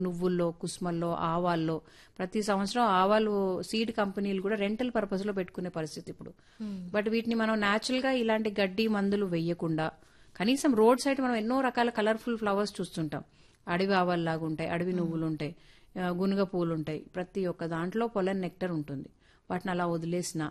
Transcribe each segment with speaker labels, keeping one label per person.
Speaker 1: నువ్వుల్లో కుసుమల్లో ఆవాల్లో ప్రతి సంవత్సరం ఆవాలు సీడ్ కంపెనీలు కూడా రెంటల్ పర్పస్ లో పెట్టుకునే పరిస్థితి ఇప్పుడు బట్ వీటిని మనం న్యాచురల్ గా ఇలాంటి గడ్డి మందులు వేయకుండా కనీసం రోడ్ సైడ్ మనం ఎన్నో రకాల కలర్ఫుల్ ఫ్లవర్స్ చూస్తుంటాం అడవి ఆవాల్లాగా ఉంటాయి అడవి నువ్వులు ఉంటాయి ఆ, గునుగ పూలు ఉంటాయి ప్రతి ఒక్క దాంట్లో పొలన్ నెక్టర్ ఉంటుంది వాటిని అలా వదిలేసిన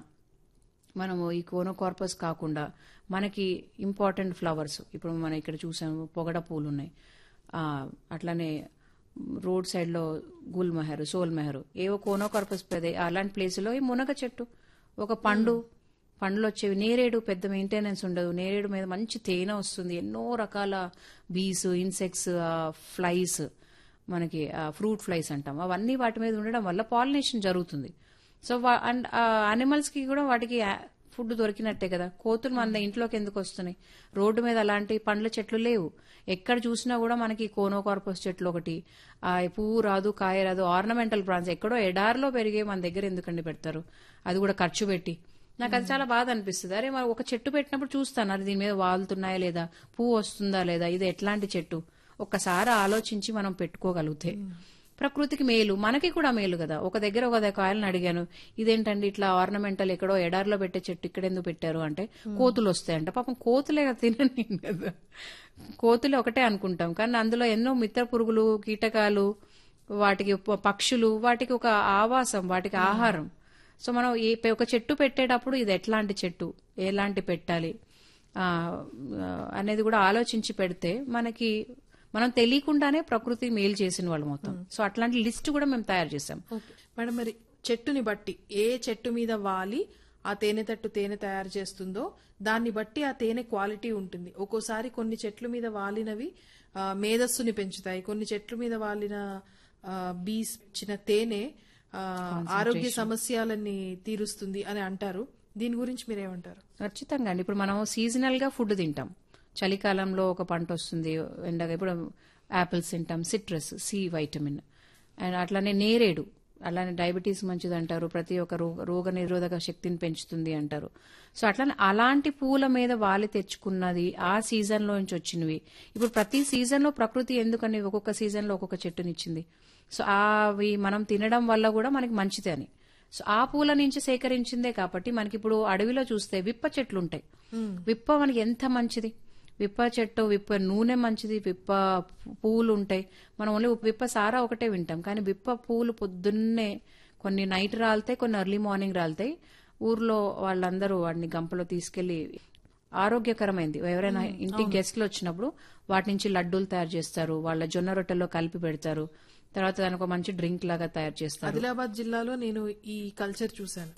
Speaker 1: మనము ఈ కోనోకార్పస్ కాకుండా మనకి ఇంపార్టెంట్ ఫ్లవర్స్ ఇప్పుడు మనం ఇక్కడ చూసాము పొగడ పూలు ఉన్నాయి ఆ, అట్లానే రోడ్ సైడ్ లో గుల్ మెహర్ సోల్ మెహర్ ఏవో కోనోకార్పస్ పెదే అలాంటి ప్లేసులో ఈ మునగ చెట్టు ఒక పండు పండ్లు వచ్చేవి నేరేడు పెద్ద మెయింటెనెన్స్ ఉండదు నేరేడు మీద మంచి తేనె వస్తుంది ఎన్నో రకాల బీస్ ఇన్సెక్ట్స్ ఫ్లైస్ మనకి ఫ్రూట్ ఫ్లైస్ అంటాం అవన్నీ వాటి మీద ఉండడం వల్ల పాలినేషన్ జరుగుతుంది సో అండ్ అనిమల్స్ కి కూడా వాటికి ఫుడ్ దొరికినట్టే కదా కోతులు మన ఇంట్లోకి ఎందుకు వస్తున్నాయి రోడ్డు మీద అలాంటి పండ్ల చెట్లు లేవు ఎక్కడ చూసినా కూడా మనకి కోనోకార్పస్ చెట్లు ఒకటి ఆ పువ్వు రాదు కాయ రాదు ఆర్నమెంటల్ ప్లాంట్స్ ఎక్కడో ఎడారిలో పెరిగే మన దగ్గర ఎందుకండి పెడతారు అది కూడా ఖర్చు పెట్టి నాకు అది చాలా బాధ అనిపిస్తుంది అరే మరి ఒక చెట్టు పెట్టినప్పుడు చూస్తాను అది దీని మీద వాలుతున్నాయా లేదా పువ్వు వస్తుందా లేదా ఇది ఎట్లాంటి చెట్టు ఒక్కసారి ఆలోచించి మనం పెట్టుకోగలిగితే ప్రకృతికి మేలు మనకి కూడా మేలు కదా ఒక దగ్గర ఒక దగ్గర కాయలను అడిగాను ఇదేంటండి ఇట్లా ఆర్నమెంటల్ ఎక్కడో ఎడారిలో పెట్టే చెట్టు ఇక్కడ ఎందుకు పెట్టారు అంటే కోతులు వస్తాయంట పాపం కోతులే కదా తినని కదా కోతులు ఒకటే అనుకుంటాం కానీ అందులో ఎన్నో మిత్ర పురుగులు కీటకాలు వాటికి ప- పక్షులు వాటికి ఒక ఆవాసం వాటికి ఆహారం సో మనం ఏ ఒక చెట్టు పెట్టేటప్పుడు ఇది ఎట్లాంటి చెట్టు ఎలాంటి పెట్టాలి ఆ, ఆ, అనేది కూడా ఆలోచించి పెడితే మనకి మనం తెలియకుండానే ప్రకృతి మేలు చేసిన వాళ్ళు మొత్తం సో అట్లాంటి లిస్ట్ కూడా మేము తయారు చేసాం
Speaker 2: ఓకే మేడం మరి చెట్టుని బట్టి ఏ చెట్టు మీద వాలి ఆ తేనె తట్టు తేనె తయారు చేస్తుందో దాన్ని బట్టి ఆ తేనె క్వాలిటీ ఉంటుంది ఒక్కోసారి కొన్ని చెట్ల మీద వాలినవి ఆ, మేధస్సుని పెంచుతాయి కొన్ని చెట్ల మీద వాలిన ఆ, బీస్ ఇచ్చిన తేనె ఆ, ఆరోగ్య సమస్యలన్నీ తీరుస్తుంది అని అంటారు దీని గురించి మీరేమంటారు
Speaker 1: ఖచ్చితంగా అండి ఇప్పుడు మనం సీజనల్ గా ఫుడ్ తింటాం చలికాలంలో ఒక పంట వస్తుంది ఎండగా ఇప్పుడు యాపిల్స్ తింటాం సిట్రస్ సి వైటమిన్ అండ్ అట్లానే నేరేడు అలానే డయాబెటీస్ మంచిది అంటారు ప్రతి ఒక్క రోగ రోగ నిరోధక శక్తిని పెంచుతుంది అంటారు సో అట్లానే అలాంటి పూల మీద వాలి తెచ్చుకున్నది ఆ సీజన్ లో నుంచి వచ్చినవి ఇప్పుడు ప్రతి సీజన్ లో ప్రకృతి ఎందుకని ఒక్కొక్క సీజన్ లో ఒక్కొక్క చెట్టునిచ్చింది సో అవి మనం తినడం వల్ల కూడా మనకి మంచిది అని సో ఆ పూల నుంచి సేకరించిందే కాబట్టి మనకి ఇప్పుడు అడవిలో చూస్తే విప్ప చెట్లు ఉంటాయి విప్ప మనకి ఎంత మంచిది విప్ప చెట్టు విప్ప నూనె మంచిది విప్ప పువ్వులు ఉంటాయి మనం ఓన్లీ విప్ప సారా ఒకటే వింటాం కానీ విప్ప పువ్వులు పొద్దున్నే కొన్ని నైట్ రాలుతాయి కొన్ని ఎర్లీ మార్నింగ్ రాలుతాయి ఊర్లో వాళ్ళందరూ వాడిని గంపలో తీసుకెళ్లి ఆరోగ్యకరమైంది ఎవరైనా ఇంటికి గెస్ట్లు వచ్చినప్పుడు వాటి నుంచి లడ్డూలు తయారు చేస్తారు వాళ్ళ జొన్న రొట్టెల్లో కలిపి పెడతారు తర్వాత దానికి ఒక మంచి డ్రింక్ లాగా తయారు చేస్తారు
Speaker 2: ఆదిలాబాద్ జిల్లాలో నేను ఈ కల్చర్ చూశాను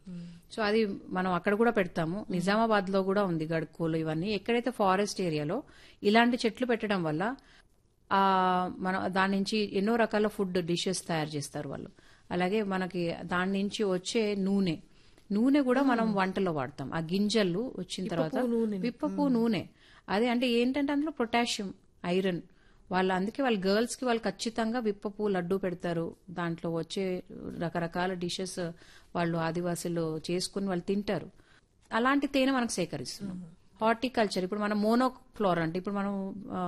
Speaker 1: సో అది మనం అక్కడ కూడా పెడతాము నిజామాబాద్ లో కూడా ఉంది గడుకోలు ఇవన్నీ ఎక్కడైతే ఫారెస్ట్ ఏరియాలో ఇలాంటి చెట్లు పెట్టడం వల్ల ఆ మనం దాని నుంచి ఎన్నో రకాల ఫుడ్ డిషెస్ తయారు చేస్తారు వాళ్ళు అలాగే మనకి దాని నుంచి వచ్చే నూనె నూనె కూడా మనం వంటలో వాడతాం ఆ గింజలు వచ్చిన తర్వాత విప్పపు నూనె అదే అంటే ఏంటంటే అందులో పొటాషియం ఐరన్ వాళ్ళ అందుకే వాళ్ళ గర్ల్స్ కి వాళ్ళు ఖచ్చితంగా విప్పపు లడ్డు పెడతారు దాంట్లో వచ్చే రకరకాల డిషెస్ వాళ్ళు ఆదివాసులు చేసుకుని వాళ్ళు తింటారు అలాంటి తేనె మనకు సేకరిస్తున్నాం హార్టికల్చర్ ఇప్పుడు మనం మోనోఫ్లోర్ అంటే ఇప్పుడు మనం ఆ,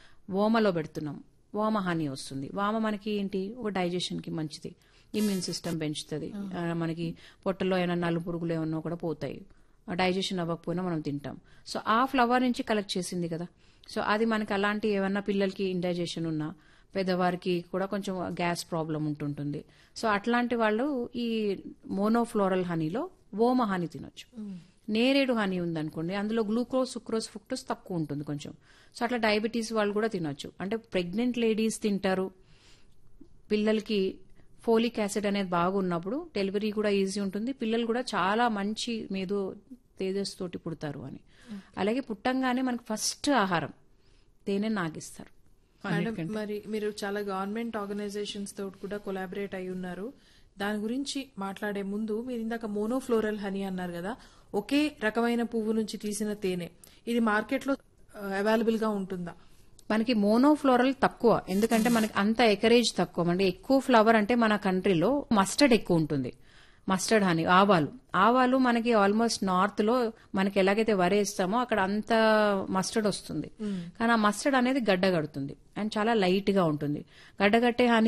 Speaker 1: ఓమలో పెడుతున్నాం వామ హాని వస్తుంది వామ మనకి ఏంటి ఒక డైజెషన్ కి మంచిది ఇమ్యూన్ సిస్టమ్ పెంచుతుంది ఆ, మనకి పొట్టలో ఏమైనా నలుపు పురుగులు ఏమన్నా కూడా పోతాయి డైజెషన్ అవ్వకపోయినా మనం తింటాం సో ఆ ఫ్లవర్ నుంచి కలెక్ట్ చేసింది కదా సో అది మనకి అలాంటి ఏమన్నా పిల్లలకి ఇండైజెషన్ ఉన్నా పెద్దవారికి కూడా కొంచెం గ్యాస్ ప్రాబ్లం ఉంటుంటుంది సో అట్లాంటి వాళ్ళు ఈ మోనోఫ్లోరల్ హనీలో ఓమ హనీ తినొచ్చు నేరేడు హనీ ఉందనుకోండి అందులో గ్లూకోజ్ సుక్రోజ్ ఫ్రుక్టోస్ తక్కువ ఉంటుంది కొంచెం సో అట్లా డయాబెటీస్ వాళ్ళు కూడా తినొచ్చు అంటే ప్రెగ్నెంట్ లేడీస్ తింటారు పిల్లలకి ఫోలిక్ యాసిడ్ అనేది బాగున్నప్పుడు డెలివరీ కూడా ఈజీ ఉంటుంది పిల్లలు కూడా చాలా మంచి మీద తేజస్ తోటి పుడతారు అని అలాగే పుట్టంగానే మనకి ఫస్ట్ ఆహారం తేనె నాగిస్తారు
Speaker 2: మేడం మరి మీరు చాలా గవర్నమెంట్ ఆర్గనైజేషన్స్ తోటి కూడా కొలాబరేట్ అయి ఉన్నారు దాని గురించి మాట్లాడే ముందు మీరు ఇందాక మోనోఫ్లోరల్ హనీ అన్నారు కదా ఒకే రకమైన పువ్వు నుంచి తీసిన తేనె ఇది మార్కెట్ లో అవైలబుల్ గా ఉంటుందా
Speaker 1: మనకి మోనోఫ్లోరల్ తక్కువ ఎందుకంటే మనకి అంత ఎకరేజ్ తక్కువ అంటే ఎక్కువ ఫ్లవర్ అంటే మన కంట్రీలో మస్టర్డ్ ఎక్కువ ఉంటుంది మస్టర్డ్ హనీ ఆవాలు ఆవాలు మనకి ఆల్మోస్ట్ నార్త్ లో మనకి ఎలాగైతే వరేస్తామో అక్కడ అంత మస్టర్డ్ వస్తుంది కానీ ఆ మస్టర్డ్ అనేది గడ్డ కడుతుంది అండ్ చాలా లైట్ గా ఉంటుంది గడ్డగట్టే హనీ